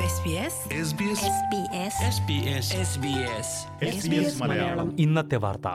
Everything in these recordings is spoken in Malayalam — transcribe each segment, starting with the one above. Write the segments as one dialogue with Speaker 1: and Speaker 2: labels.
Speaker 1: SBS
Speaker 2: SBS
Speaker 1: SBS
Speaker 3: SBS SBS
Speaker 4: SBS Malayalam
Speaker 5: ഇന്നത്തെ വാർത്ത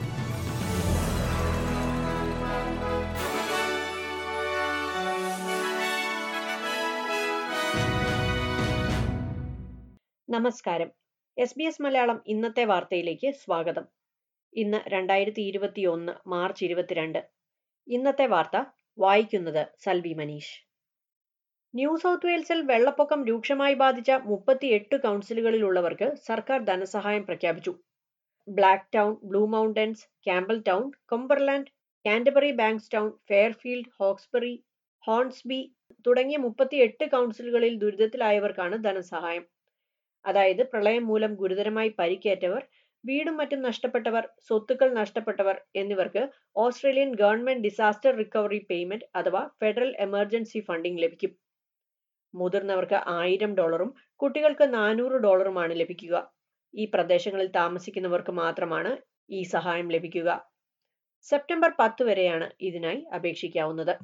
Speaker 6: നമസ്കാരം എസ് ബി എസ് മലയാളം ഇന്നത്തെ വാർത്തയിലേക്ക് സ്വാഗതം ഇന്ന് രണ്ടായിരത്തി ഇരുപത്തിയൊന്ന് മാർച്ച് ഇരുപത്തിരണ്ട് ഇന്നത്തെ വാർത്ത വായിക്കുന്നത് സൽവി മനീഷ് ന്യൂ സൗത്ത് വെയിൽസിൽ വെള്ളപ്പൊക്കം രൂക്ഷമായി ബാധിച്ച മുപ്പത്തിയെട്ട് കൗൺസിലുകളിലുള്ളവർക്ക് സർക്കാർ ധനസഹായം പ്രഖ്യാപിച്ചു Blacktown Blue Mountains Campbelltown Cumberland Canterbury Bankstown Fairfield Hawkesbury Hornsby തുടങ്ങിയ മുപ്പത്തിയെട്ട് കൗൺസിലുകളിൽ ദുരിതത്തിലായവർക്കാണ് ധനസഹായം അതായത് പ്രളയം മൂലം ഗുരുതരമായി പരിക്കേറ്റവർ വീടും മറ്റും നഷ്ടപ്പെട്ടവർ സ്വത്തുക്കൾ നഷ്ടപ്പെട്ടവർ എന്നിവർക്ക് Australian government disaster recovery payment അഥവാ ഫെഡറൽ എമർജൻസി ഫണ്ടിംഗ് ലഭിക്കും മുതിർന്നവർക്ക് ആയിരം ഡോളറും കുട്ടികൾക്ക് നാനൂറ് ഡോളറുമാണ് ലഭിക്കുക ഈ പ്രദേശങ്ങളിൽ താമസിക്കുന്നവർക്ക് മാത്രമാണ് ഈ സഹായം ലഭിക്കുക സെപ്റ്റംബർ പത്ത് വരെയാണ് ഇതിനായി അപേക്ഷിക്കാവുന്നത്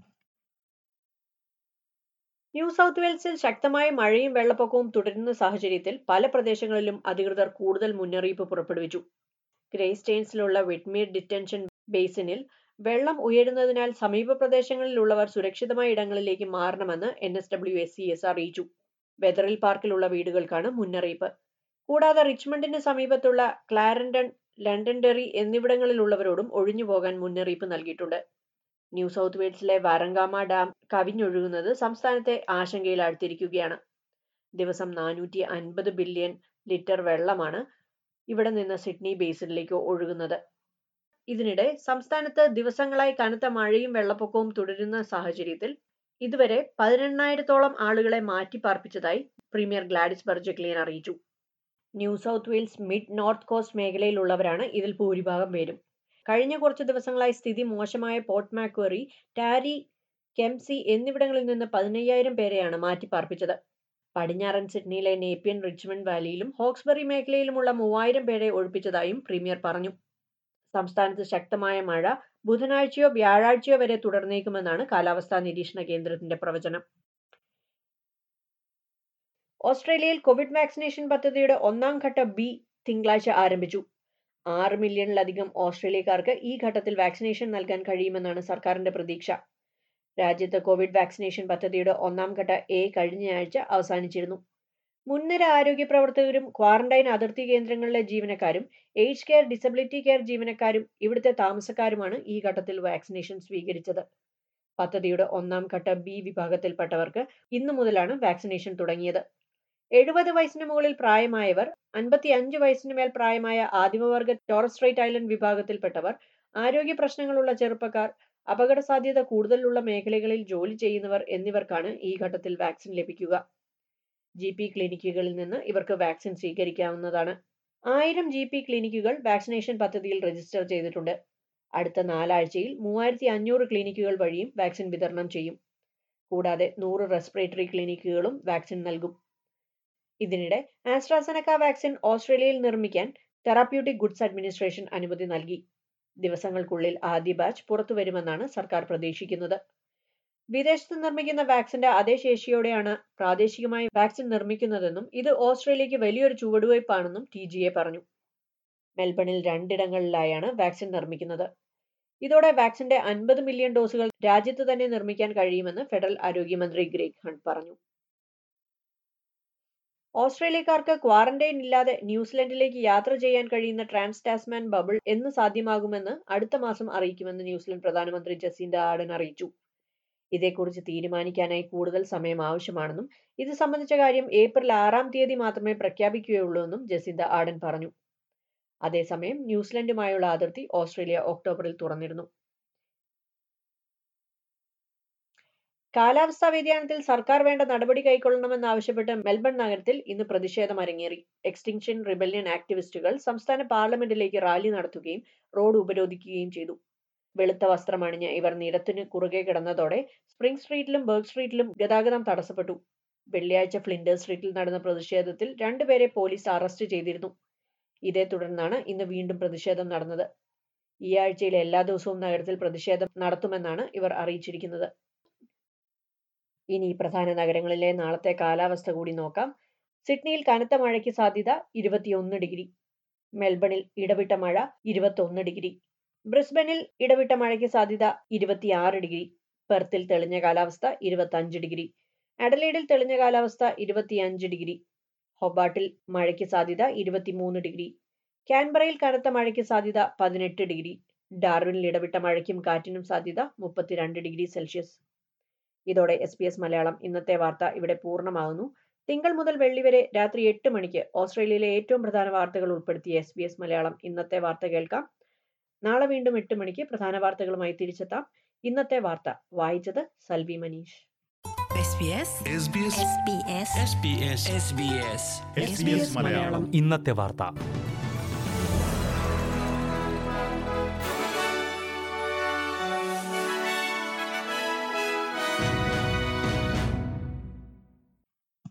Speaker 6: ന്യൂ സൗത്ത് വെയിൽസിൽ ശക്തമായ മഴയും വെള്ളപ്പൊക്കവും തുടരുന്ന സാഹചര്യത്തിൽ പല പ്രദേശങ്ങളിലും അധികൃതർ കൂടുതൽ മുന്നറിയിപ്പ് പുറപ്പെടുവിച്ചു ഗ്രേസ്റ്റെയിൻസിലുള്ള വിറ്റ്മീർ ഡിറ്റൻഷൻ ബേസിനിൽ വെള്ളം ഉയരുന്നതിനാൽ സമീപ പ്രദേശങ്ങളിലുള്ളവർ സുരക്ഷിതമായ ഇടങ്ങളിലേക്ക് മാറണമെന്ന് N S W S C S അറിയിച്ചു വെതറിൽ പാർക്കിലുള്ള വീടുകൾക്കാണ് മുന്നറിയിപ്പ് കൂടാതെ റിച്ച്മണ്ടിന് സമീപത്തുള്ള ക്ലാരൻഡൺ ലണ്ടൻഡറി എന്നിവിടങ്ങളിലുള്ളവരോടും ഒഴിഞ്ഞുപോകാൻ മുന്നറിയിപ്പ് നൽകിയിട്ടുണ്ട് ന്യൂ സൗത്ത് വെയിൽസിലെ വാരങ്കാമ ഡാം കവിഞ്ഞൊഴുകുന്നത് സംസ്ഥാനത്തെ ആശങ്കയിലാഴ്ത്തിയിരിക്കുകയാണ് ദിവസം നാനൂറ്റി അൻപത് ബില്യൺ ലിറ്റർ വെള്ളമാണ് ഇവിടെ നിന്ന് സിഡ്നി ബേസിനിലേക്ക് ഒഴുകുന്നത് ഇതിനിടെ സംസ്ഥാനത്ത് ദിവസങ്ങളായി കനത്ത മഴയും വെള്ളപ്പൊക്കവും തുടരുന്ന സാഹചര്യത്തിൽ ഇതുവരെ പതിനെണ്ണായിരത്തോളം ആളുകളെ മാറ്റിപ്പാർപ്പിച്ചതായി പ്രീമിയർ ഗ്ലാഡിസ് ബർജക്ലിയൻ അറിയിച്ചു New South Wales mid north coast മേഖലയിലുള്ളവരാണ് ഇതിൽ ഭൂരിഭാഗം പേരും കഴിഞ്ഞ കുറച്ച് ദിവസങ്ങളായി സ്ഥിതി മോശമായ പോർട്ട് മാക്വറി ടാരി കെംസി എന്നിവിടങ്ങളിൽ നിന്ന് പതിനയ്യായിരം പേരെയാണ് മാറ്റിപ്പാർപ്പിച്ചത് പടിഞ്ഞാറൻ സിഡ്നിയിലെ നേപ്പിയൻ റിച്ച്മണ്ട് വാലിയിലും ഹോക്സ്ബറി മേഖലയിലുമുള്ള മൂവായിരം പേരെ ഒഴിപ്പിച്ചതായും പ്രീമിയർ പറഞ്ഞു സംസ്ഥാനത്ത് ശക്തമായ മഴ ബുധനാഴ്ചയോ വ്യാഴാഴ്ചയോ വരെ തുടർന്നേക്കുമെന്നാണ് കാലാവസ്ഥാ നിരീക്ഷണ കേന്ദ്രത്തിന്റെ പ്രവചനം ഓസ്ട്രേലിയയിൽ കോവിഡ് വാക്സിനേഷൻ പദ്ധതിയുടെ ഒന്നാം ഘട്ട ബി തിങ്കളാഴ്ച ആരംഭിച്ചു ആറ് മില്യണിലധികം ഓസ്ട്രേലിയക്കാർക്ക് ഈ ഘട്ടത്തിൽ വാക്സിനേഷൻ നൽകാൻ കഴിയുമെന്നാണ് സർക്കാരിന്റെ പ്രതീക്ഷ രാജ്യത്ത് കോവിഡ് വാക്സിനേഷൻ പദ്ധതിയുടെ ഒന്നാം ഘട്ട എ കഴിഞ്ഞയാഴ്ച അവസാനിച്ചിരുന്നു മുൻനിര ആരോഗ്യ പ്രവർത്തകരും ക്വാറന്റൈൻ അതിർത്തി കേന്ദ്രങ്ങളിലെ ജീവനക്കാരും ഏജ് കെയർ ഡിസബിലിറ്റി കെയർ ജീവനക്കാരും ഇവിടുത്തെ താമസക്കാരുമാണ് ഈ ഘട്ടത്തിൽ വാക്സിനേഷൻ സ്വീകരിച്ചത് പദ്ധതിയുടെ ഒന്നാം ഘട്ട ബി വിഭാഗത്തിൽപ്പെട്ടവർക്ക് ഇന്നു മുതലാണ് വാക്സിനേഷൻ തുടങ്ങിയത് എഴുപത് വയസ്സിന് മുകളിൽ പ്രായമായവർ അൻപത്തി അഞ്ച് വയസ്സിന് മേൽ പ്രായമായ ആദിമവർഗ ടോറസ് സ്ട്രൈറ്റ് ഐലൻഡ് വിഭാഗത്തിൽപ്പെട്ടവർ ആരോഗ്യ പ്രശ്നങ്ങളുള്ള ചെറുപ്പക്കാർ അപകട സാധ്യത കൂടുതലുള്ള മേഖലകളിൽ ജോലി ചെയ്യുന്നവർ എന്നിവർക്കാണ് ഈ ഘട്ടത്തിൽ വാക്സിൻ ലഭിക്കുക ജി പി ക്ലിനിക്കുകളിൽ നിന്ന് ഇവർക്ക് വാക്സിൻ സ്വീകരിക്കാവുന്നതാണ് ആയിരം ജി പി ക്ലിനിക്കുകൾ വാക്സിനേഷൻ പദ്ധതിയിൽ രജിസ്റ്റർ ചെയ്തിട്ടുണ്ട് അടുത്ത നാലാഴ്ചയിൽ മൂവായിരത്തി അഞ്ഞൂറ് ക്ലിനിക്കുകൾ വഴിയും വാക്സിൻ വിതരണം ചെയ്യും കൂടാതെ നൂറ് റെസ്പിറേറ്ററി ക്ലിനിക്കുകളും വാക്സിൻ നൽകും ഇതിനിടെ ആസ്ട്രാസെനക്ക വാക്സിൻ ഓസ്ട്രേലിയയിൽ നിർമ്മിക്കാൻ തെറാപ്യൂട്ടിക് ഗുഡ്സ് അഡ്മിനിസ്ട്രേഷൻ അനുമതി നൽകി ദിവസങ്ങൾക്കുള്ളിൽ ആദ്യ ബാച്ച് പുറത്തുവരുമെന്നാണ് സർക്കാർ പ്രതീക്ഷിക്കുന്നത് വിദേശത്ത് നിർമ്മിക്കുന്ന വാക്സിന്റെ അതേ ശേഷിയോടെയാണ് പ്രാദേശികമായി വാക്സിൻ നിർമ്മിക്കുന്നതെന്നും ഇത് ഓസ്ട്രേലിയക്ക് വലിയൊരു ചുവടുവയ്പ്പാണെന്നും ടി ജി എ പറഞ്ഞു മെൽബണിൽ രണ്ടിടങ്ങളിലായാണ് വാക്സിൻ നിർമ്മിക്കുന്നത് ഇതോടെ വാക്സിന്റെ അൻപത് മില്യൺ ഡോസുകൾ രാജ്യത്ത് തന്നെ നിർമ്മിക്കാൻ കഴിയുമെന്ന് ഫെഡറൽ ആരോഗ്യമന്ത്രി ഗ്രേഗ് ഹണ്ട് പറഞ്ഞു ഓസ്ട്രേലിയക്കാർക്ക് ക്വാറന്റൈൻ ഇല്ലാതെ ന്യൂസിലൻഡിലേക്ക് യാത്ര ചെയ്യാൻ കഴിയുന്ന ട്രാൻസ് ടാസ്മാൻ ബബിൾ എന്ന് സാധ്യമാകുമെന്ന് അടുത്ത മാസം അറിയിക്കുമെന്ന് ന്യൂസിലൻഡ് പ്രധാനമന്ത്രി ജസീന്ത ആഡൻ അറിയിച്ചു ഇതേക്കുറിച്ച് തീരുമാനിക്കാനായി കൂടുതൽ സമയം ആവശ്യമാണെന്നും ഇത് സംബന്ധിച്ച കാര്യം ഏപ്രിൽ ആറാം തീയതി മാത്രമേ പ്രഖ്യാപിക്കുകയുള്ളൂ എന്നും ജസീന്ത ആഡൻ പറഞ്ഞു അതേസമയം ന്യൂസിലൻഡുമായുള്ള അതിർത്തി ഓസ്ട്രേലിയ ഒക്ടോബറിൽ തുറന്നിരുന്നു കാലാവസ്ഥാ വ്യതിയാനത്തിൽ സർക്കാർ വേണ്ട നടപടി കൈക്കൊള്ളണമെന്നാവശ്യപ്പെട്ട് മെൽബൺ നഗരത്തിൽ ഇന്ന് പ്രതിഷേധം അരങ്ങേറി എക്സ്റ്റിങ്ഷൻ റിബല്യൻ ആക്ടിവിസ്റ്റുകൾ സംസ്ഥാന പാർലമെന്റിലേക്ക് റാലി നടത്തുകയും റോഡ് ഉപരോധിക്കുകയും ചെയ്തു വെളുത്ത വസ്ത്രമണിഞ്ഞ് ഇവർ നിരത്തിന് കുറുകെ കിടന്നതോടെ സ്പ്രിംഗ് സ്ട്രീറ്റിലും ബർഗ് സ്ട്രീറ്റിലും ഗതാഗതം തടസ്സപ്പെട്ടു വെള്ളിയാഴ്ച ഫ്ലിൻഡേഴ്സ് സ്ട്രീറ്റിൽ നടന്ന പ്രതിഷേധത്തിൽ രണ്ടുപേരെ പോലീസ് അറസ്റ്റ് ചെയ്തിരുന്നു ഇതേ തുടർന്നാണ് ഇന്ന് വീണ്ടും പ്രതിഷേധം നടന്നത് ഈ ആഴ്ചയിൽ എല്ലാ ദിവസവും നഗരത്തിൽ പ്രതിഷേധം നടത്തുമെന്നാണ് ഇവർ അറിയിച്ചിരിക്കുന്നത് ഇനി പ്രധാന നഗരങ്ങളിലെ നാളത്തെ കാലാവസ്ഥ കൂടി നോക്കാം സിഡ്നിയിൽ കനത്ത മഴയ്ക്ക് സാധ്യത ഇരുപത്തിയൊന്ന് ഡിഗ്രി മെൽബണിൽ ഇടവിട്ട മഴ ഇരുപത്തൊന്ന് ഡിഗ്രി ബ്രിസ്ബനിൽ ഇടവിട്ട മഴയ്ക്ക് സാധ്യത ഇരുപത്തിയാറ് ഡിഗ്രി പെർത്തിൽ തെളിഞ്ഞ കാലാവസ്ഥ ഇരുപത്തഞ്ച് ഡിഗ്രി അഡലൈഡിൽ തെളിഞ്ഞ കാലാവസ്ഥ ഇരുപത്തിയഞ്ച് ഡിഗ്രി ഹൊബാട്ടിൽ മഴയ്ക്ക് സാധ്യത ഇരുപത്തിമൂന്ന് ഡിഗ്രി കാൻബറയിൽ കനത്ത മഴയ്ക്ക് സാധ്യത പതിനെട്ട് ഡിഗ്രി ഡാർവിനിൽ ഇടവിട്ട മഴയ്ക്കും കാറ്റിനും സാധ്യത മുപ്പത്തിരണ്ട് ഡിഗ്രി സെൽഷ്യസ് ഇതോടെ എസ് പി എസ് മലയാളം ഇന്നത്തെ വാർത്ത ഇവിടെ പൂർണ്ണമാകുന്നു തിങ്കൾ മുതൽ വെള്ളി വരെ രാത്രി എട്ട് മണിക്ക് ഓസ്ട്രേലിയയിലെ ഏറ്റവും പ്രധാന വാർത്തകൾ ഉൾപ്പെടുത്തിയ എസ് ബി എസ് മലയാളം ഇന്നത്തെ വാർത്ത കേൾക്കാം നാളെ വീണ്ടും എട്ട് മണിക്ക് പ്രധാന വാർത്തകളുമായി തിരിച്ചെത്താം ഇന്നത്തെ വാർത്ത വായിച്ചത് Salvi Manish
Speaker 1: SBS
Speaker 2: SBS
Speaker 1: SBS
Speaker 3: SBS SBS
Speaker 2: SBS Malayalam
Speaker 4: ഇന്നത്തെ വാർത്ത